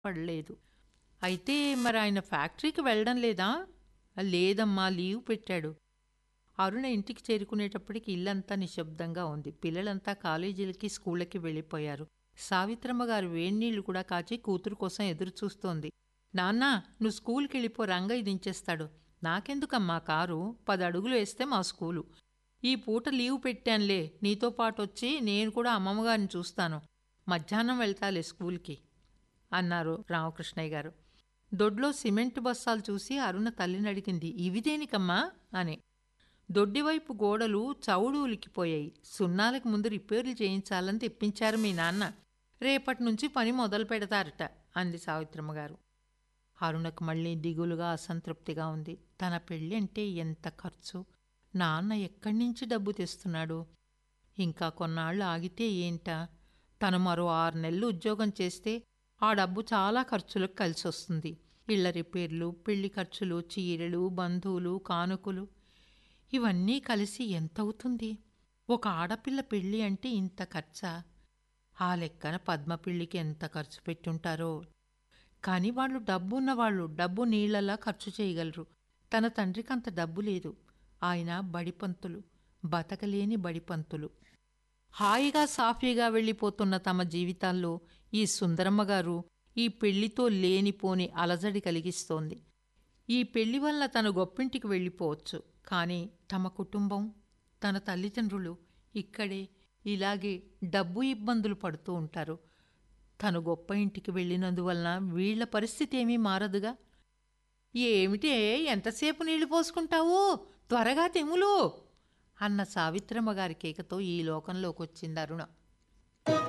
పడలేదు అయితే మరి ఆయన ఫ్యాక్టరీకి వెళ్ళడం లేదా లేదమ్మా లీవ్ పెట్టాడు అరుణ ఇంటికి చేరుకునేటప్పటికి ఇల్లంతా నిశ్శబ్దంగా ఉంది పిల్లలంతా కాలేజీలకి స్కూళ్ళకి వెళ్ళిపోయారు సావిత్రమ్మ గారు వేణీళ్లు కూడా కాచి కూతురు కోసం ఎదురు చూస్తోంది నాన్నా నువ్వు స్కూల్కి వెళ్ళిపో రంగయ్య దించేస్తాడు నాకెందుకమ్మా కారు పది అడుగులు వేస్తే మా స్కూలు ఈ పూట లీవ్ పెట్టానులే నీతో పాటు వచ్చి నేను కూడా అమ్మమ్మగారిని చూస్తాను మధ్యాహ్నం వెళ్తాలే స్కూల్కి అన్నారు రామకృష్ణయ్య గారు దొడ్లో సిమెంట్ బస్సాలు చూసి అరుణ తల్లిని అడిగింది ఇవి దేనికమ్మా అని దొడ్డివైపు గోడలు చౌడు ఉలికిపోయాయి సున్నాలకు ముందు రిపేర్లు చేయించాలని తెప్పించారు మీ నాన్న రేపటి నుంచి పని మొదలు పెడతారట అంది సావిత్రమ్మ గారు అరుణకు మళ్ళీ దిగులుగా అసంతృప్తిగా ఉంది తన పెళ్ళి అంటే ఎంత ఖర్చు నాన్న ఎక్కడి నుంచి డబ్బు తెస్తున్నాడు ఇంకా కొన్నాళ్ళు ఆగితే ఏంటా తను మరో ఆరు నెలలు ఉద్యోగం చేస్తే ఆ డబ్బు చాలా ఖర్చులకు కలిసి వస్తుంది ఇళ్ల రిపేర్లు పెళ్లి ఖర్చులు చీరలు బంధువులు కానుకలు ఇవన్నీ కలిసి ఎంత అవుతుంది ఒక ఆడపిల్ల పెళ్ళి అంటే ఇంత ఖర్చా ఆ లెక్కన పద్మ పెళ్ళికి ఎంత ఖర్చు పెట్టుంటారో కానీ వాళ్ళు డబ్బు ఉన్నవాళ్ళు డబ్బు నీళ్లలా ఖర్చు చేయగలరు తన తండ్రికి అంత డబ్బు లేదు ఆయన బడిపంతులు బతకలేని బడిపంతులు హాయిగా సాఫీగా వెళ్ళిపోతున్న తమ జీవితాల్లో ఈ సుందరమ్మ గారు ఈ పెళ్లితో లేనిపోని అలజడి కలిగిస్తోంది ఈ పెళ్లి వల్ల తన గొప్పింటికి వెళ్ళిపోవచ్చు కానీ తమ కుటుంబం తన తల్లిదండ్రులు ఇక్కడే ఇలాగే డబ్బు ఇబ్బందులు పడుతూ ఉంటారు తను గొప్ప ఇంటికి వెళ్ళినందువలన వీళ్ల పరిస్థితి ఏమీ మారదుగా ఏమిటే ఎంతసేపు నీళ్లు పోసుకుంటావు త్వరగా తెములు అన్న సావిత్రమ్మ గారి కేకతో ఈ లోకంలోకి వచ్చింది అరుణ